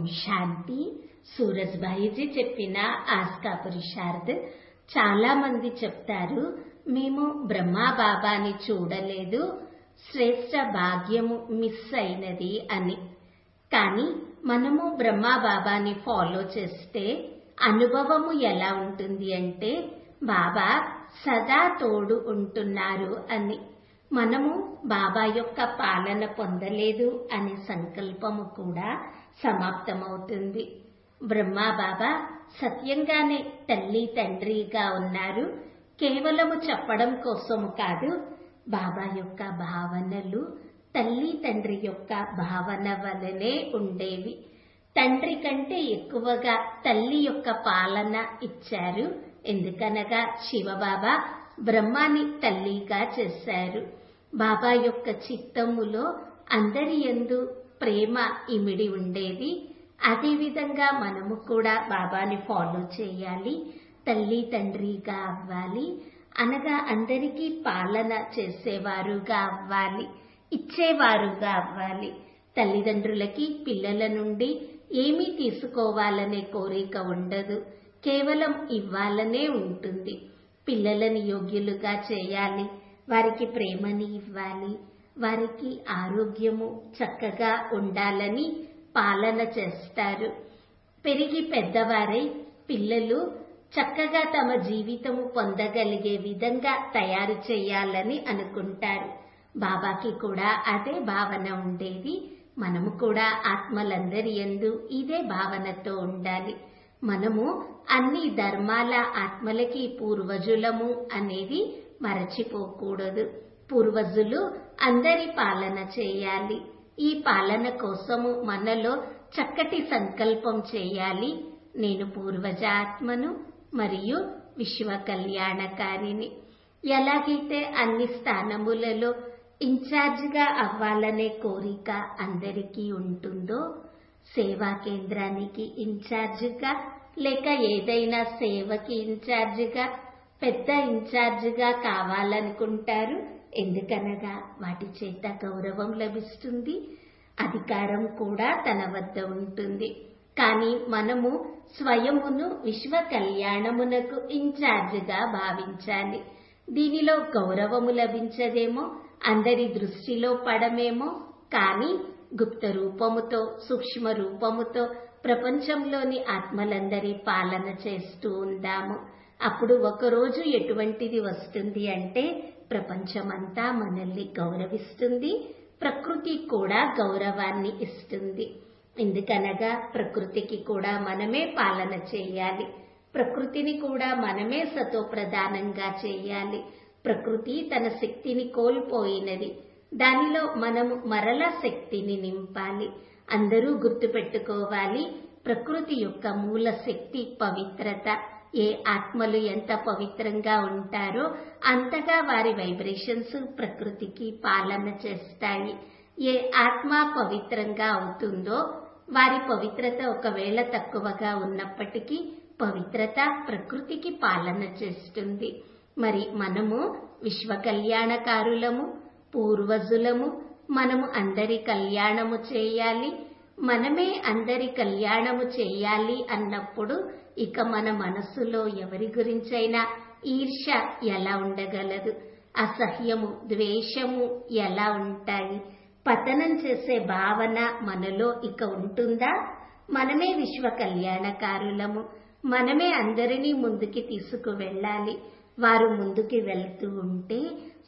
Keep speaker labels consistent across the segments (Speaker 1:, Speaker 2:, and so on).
Speaker 1: శాంతి సూరజ్భాయిజీ చెప్పిన ఆస్కా పురుషార్థ్ చాలా మంది చెప్తారు మేము బ్రహ్మా బాబాని చూడలేదు శ్రేష్ట భాగ్యము మిస్ అయినది అని కానీ మనము బ్రహ్మా బాబాని ఫాలో చేస్తే అనుభవము ఎలా ఉంటుంది అంటే బాబా సదా తోడు ఉంటున్నారు అని మనము బాబా యొక్క పాలన పొందలేదు అనే సంకల్పము కూడా సమాప్తమవుతుంది బ్రహ్మా బాబా సత్యంగానే తల్లి తండ్రిగా ఉన్నారు కేవలము చెప్పడం కోసము కాదు బాబా యొక్క భావనలు తల్లి తండ్రి యొక్క భావన వలనే ఉండేవి తండ్రి కంటే ఎక్కువగా తల్లి యొక్క పాలన ఇచ్చారు ఎందుకనగా శివబాబా బ్రహ్మాని తల్లిగా చేశారు బాబా యొక్క చిత్తములో అందరి ఎందు ప్రేమ ఇమిడి ఉండేది అదేవిధంగా మనము కూడా బాబాని ఫాలో చేయాలి తల్లి తండ్రిగా అవ్వాలి అనగా అందరికీ పాలన చేసేవారుగా అవ్వాలి ఇచ్చేవారుగా అవ్వాలి తల్లిదండ్రులకి పిల్లల నుండి ఏమీ తీసుకోవాలనే కోరిక ఉండదు కేవలం ఇవ్వాలనే ఉంటుంది పిల్లలని యోగ్యులుగా చేయాలి వారికి ప్రేమని ఇవ్వాలి వారికి ఆరోగ్యము చక్కగా ఉండాలని పాలన చేస్తారు పెరిగి పెద్దవారై పిల్లలు చక్కగా తమ జీవితము పొందగలిగే విధంగా తయారు చేయాలని అనుకుంటారు బాబాకి కూడా అదే భావన ఉండేది మనము కూడా ఆత్మలందరి ఎందు ఇదే భావనతో ఉండాలి మనము అన్ని ధర్మాల ఆత్మలకి పూర్వజులము అనేది మరచిపోకూడదు పూర్వజులు అందరి పాలన చేయాలి ఈ పాలన కోసము మనలో చక్కటి సంకల్పం చేయాలి నేను పూర్వజ ఆత్మను మరియు విశ్వ కళ్యాణకారిని ఎలాగైతే అన్ని స్థానములలో ఇన్ఛార్జిగా అవ్వాలనే కోరిక అందరికీ ఉంటుందో సేవా కేంద్రానికి ఇన్ఛార్జిగా లేక ఏదైనా సేవకి ఇన్ఛార్జిగా పెద్ద ఇన్ఛార్జిగా కావాలనుకుంటారు ఎందుకనగా వాటి చేత గౌరవం లభిస్తుంది అధికారం కూడా తన వద్ద ఉంటుంది కానీ మనము స్వయమును విశ్వ కళ్యాణమునకు ఇన్ఛార్జిగా భావించాలి దీనిలో గౌరవము లభించదేమో అందరి దృష్టిలో పడమేమో కానీ గుప్త రూపముతో సూక్ష్మ రూపముతో ప్రపంచంలోని ఆత్మలందరి పాలన చేస్తూ ఉందాము అప్పుడు ఒకరోజు ఎటువంటిది వస్తుంది అంటే ప్రపంచమంతా మనల్ని గౌరవిస్తుంది ప్రకృతి కూడా గౌరవాన్ని ఇస్తుంది ఎందుకనగా ప్రకృతికి కూడా మనమే పాలన చేయాలి ప్రకృతిని కూడా మనమే సతో ప్రధానంగా చేయాలి ప్రకృతి తన శక్తిని కోల్పోయినది దానిలో మనము మరల శక్తిని నింపాలి అందరూ గుర్తుపెట్టుకోవాలి ప్రకృతి యొక్క మూల శక్తి పవిత్రత ఏ ఆత్మలు ఎంత పవిత్రంగా ఉంటారో అంతగా వారి వైబ్రేషన్స్ ప్రకృతికి పాలన చేస్తాయి ఏ ఆత్మ పవిత్రంగా అవుతుందో వారి పవిత్రత ఒకవేళ తక్కువగా ఉన్నప్పటికీ పవిత్రత ప్రకృతికి పాలన చేస్తుంది మరి మనము విశ్వ కళ్యాణకారులము పూర్వజులము మనము అందరి కళ్యాణము చేయాలి మనమే అందరి కళ్యాణము చేయాలి అన్నప్పుడు ఇక మన మనస్సులో ఎవరి గురించైనా ఈర్ష ఎలా ఉండగలదు అసహ్యము ద్వేషము ఎలా ఉంటాయి పతనం చేసే భావన మనలో ఇక ఉంటుందా మనమే విశ్వ కళ్యాణకారులము మనమే అందరినీ ముందుకి తీసుకువెళ్ళాలి వారు ముందుకి వెళ్తూ ఉంటే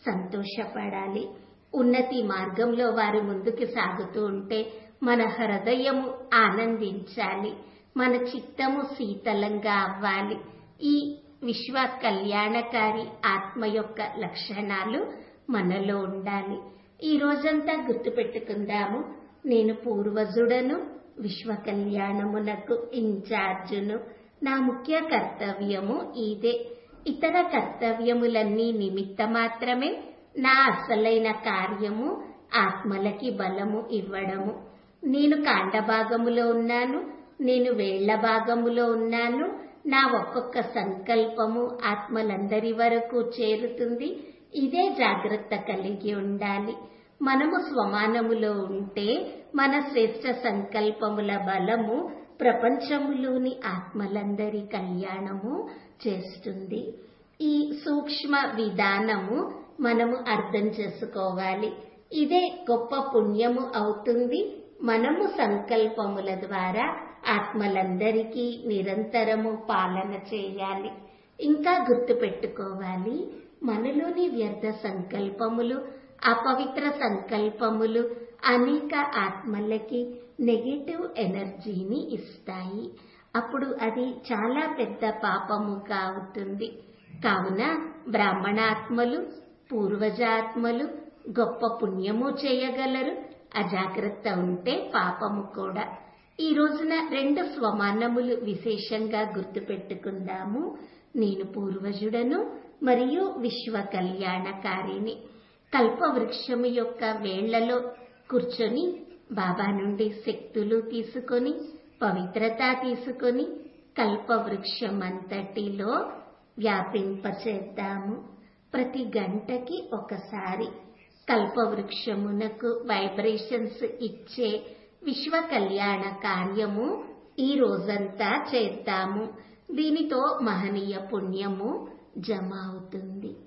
Speaker 1: సంతోషపడాలి ఉన్నతి మార్గంలో వారు ముందుకు సాగుతూ ఉంటే మన హృదయము ఆనందించాలి మన చిత్తము శీతలంగా అవ్వాలి ఈ విశ్వ కళ్యాణకారి ఆత్మ యొక్క లక్షణాలు మనలో ఉండాలి ఈ రోజంతా గుర్తుపెట్టుకుందాము నేను పూర్వజుడను విశ్వ కళ్యాణమునకు ఇన్ఛార్జును నా ముఖ్య కర్తవ్యము ఇదే ఇతర కర్తవ్యములన్నీ నిమిత్త మాత్రమే నా అసలైన కార్యము ఆత్మలకి బలము ఇవ్వడము నేను కాండభాగములో ఉన్నాను నేను వేళ్ల భాగములో ఉన్నాను నా ఒక్కొక్క సంకల్పము ఆత్మలందరి వరకు చేరుతుంది ఇదే జాగ్రత్త కలిగి ఉండాలి మనము స్వమానములో ఉంటే మన శ్రేష్ట సంకల్పముల బలము ప్రపంచములోని ఆత్మలందరి కళ్యాణము చేస్తుంది ఈ సూక్ష్మ విధానము మనము అర్థం చేసుకోవాలి ఇదే గొప్ప పుణ్యము అవుతుంది మనము సంకల్పముల ద్వారా ఆత్మలందరికీ నిరంతరము పాలన చేయాలి ఇంకా గుర్తు పెట్టుకోవాలి మనలోని వ్యర్థ సంకల్పములు అపవిత్ర సంకల్పములు అనేక ఆత్మలకి నెగటివ్ ఎనర్జీని ఇస్తాయి అప్పుడు అది చాలా పెద్ద పాపముగా అవుతుంది కావున బ్రాహ్మణాత్మలు పూర్వజాత్మలు గొప్ప పుణ్యము చేయగలరు అజాగ్రత్త ఉంటే పాపము కూడా ఈ రోజున రెండు స్వమానములు విశేషంగా గుర్తుపెట్టుకుందాము నేను పూర్వజుడను మరియు విశ్వ కళ్యాణకారిని కల్పవృక్షము యొక్క వేళ్లలో కూర్చొని బాబా నుండి శక్తులు తీసుకొని పవిత్రత తీసుకొని కల్పవృక్షమంతటిలో వ్యాపింపచేద్దాము ప్రతి గంటకి ఒకసారి కల్పవృక్షమునకు వైబ్రేషన్స్ ఇచ్చే విశ్వ కళ్యాణ కార్యము ఈ రోజంతా చేద్దాము దీనితో మహనీయ పుణ్యము జమ అవుతుంది